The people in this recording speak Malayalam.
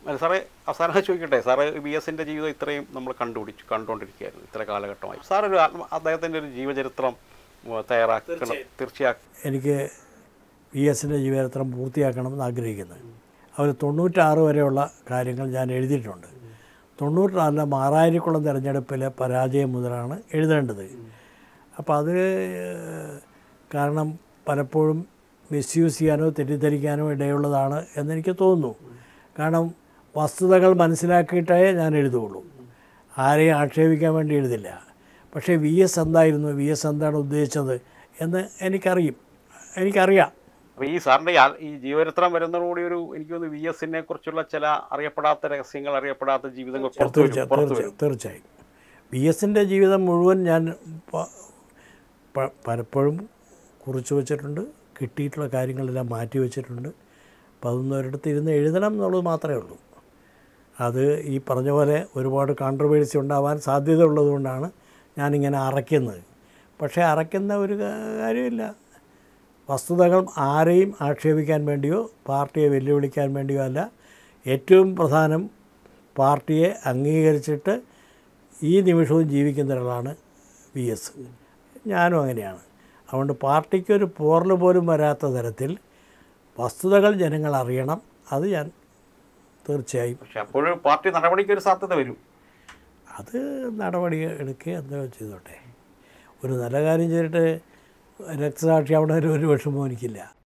അല്ല സാറേ അവസാനം ചോദിക്കട്ടെ സാറ് ബി എസിൻ്റെ ജീവിതം ഇത്രയും നമ്മൾ കണ്ടുപിടിച്ചു കണ്ടുകൊണ്ടിരിക്കുകയായിരുന്നു ഇത്ര കാലഘട്ടമായി സാർ ഒരു ആത്മ അദ്ദേഹത്തിൻ്റെ ഒരു ജീവചരിത്രം ഉം, തയ്യാറാക്കണം തീർച്ചയായും എനിക്ക് പി എസിൻ്റെ ജീവചരിത്രം പൂർത്തിയാക്കണമെന്ന് ആഗ്രഹിക്കുന്നത് അവർ തൊണ്ണൂറ്റാറ് വരെയുള്ള കാര്യങ്ങൾ ഞാൻ എഴുതിയിട്ടുണ്ട് തൊണ്ണൂറ്റാറിലെ മാറാരിക്കുളം തിരഞ്ഞെടുപ്പിലെ പരാജയം മുതലാണ് എഴുതേണ്ടത് അപ്പോൾ അത് കാരണം പലപ്പോഴും മിസ്യൂസ് ചെയ്യാനോ തെറ്റിദ്ധരിക്കാനോ ഇടയുള്ളതാണ് എന്നെനിക്ക് തോന്നുന്നു കാരണം വസ്തുതകൾ മനസ്സിലാക്കിയിട്ടേ ഞാൻ എഴുതുകയുള്ളൂ ആരെയും ആക്ഷേപിക്കാൻ വേണ്ടി എഴുതില്ല പക്ഷേ വി എസ് എന്തായിരുന്നു വി എസ് എന്താണ് ഉദ്ദേശിച്ചത് എന്ന് എനിക്കറിയും എനിക്കറിയാം അപ്പോൾ ഈ സാറിൻ്റെ ഈ ആ- ഈ ജീവചരിത്രം വരുന്നതോടുകൂടി ഒരു എനിക്ക് തോന്നുന്നു വി എസിനെ കുറിച്ചുള്ള ചില അറിയപ്പെടാത്ത രഹസ്യങ്ങൾ അറിയപ്പെടാത്ത ജീവിതങ്ങൾ പുറത്തു വരും തീർച്ചയായും പുറത്തു തീർച്ചയായും വരും തീർച്ചയായും വി എസിൻ്റെ ജീവിതം മുഴുവൻ ഞാൻ പ- പ- പലപ്പോഴും കുറിച്ച് വച്ചിട്ടുണ്ട് കിട്ടിയിട്ടുള്ള കാര്യങ്ങളെല്ലാം മാറ്റി വെച്ചിട്ടുണ്ട് അപ്പം അതൊന്നും ഒരിടത്ത് ഇരുന്ന് എഴുതണം എന്നുള്ളത് മാത്രമേ ഉള്ളൂ അത് ഈ പറഞ്ഞ പോലെ ഒരുപാട് കോൺട്രവേഴ്സി ഉണ്ടാവാൻ സാധ്യത ഉള്ളതുകൊണ്ടാണ് ഞാനിങ്ങനെ അറയ്ക്കുന്നത് പക്ഷേ അറയ്ക്കുന്ന ഒരു കാ- കാര്യമില്ല വസ്തുതകൾ ആരെയും ആക്ഷേപിക്കാൻ വേണ്ടിയോ പാർട്ടിയെ വെല്ലുവിളിക്കാൻ വേണ്ടിയോ അല്ല ഏറ്റവും പ്രധാനം പാർട്ടിയെ അംഗീകരിച്ചിട്ട് ഈ നിമിഷവും ജീവിക്കുന്ന ഒരാളാണ് വി എസ് ഞാനും അങ്ങനെയാണ് അതുകൊണ്ട് പാർട്ടിക്കൊരു പോറൽ പോലും വരാത്ത തരത്തിൽ വസ്തുതകൾ ജനങ്ങൾ അറിയണം അത് ഞാൻ തീർച്ചയായും പക്ഷെ അപ്പോഴും പാർട്ടി നടപടിക്ക് ഒരു സാധ്യത വരും അത് നടപടി എടുക്കുക എന്തോ ചെയ്തോട്ടെ ഒരു നല്ല കാര്യം ചെയ്തിട്ട് രക്തസാക്ഷിയാവണ ഒരു വിഷമവും എനിക്കില്ല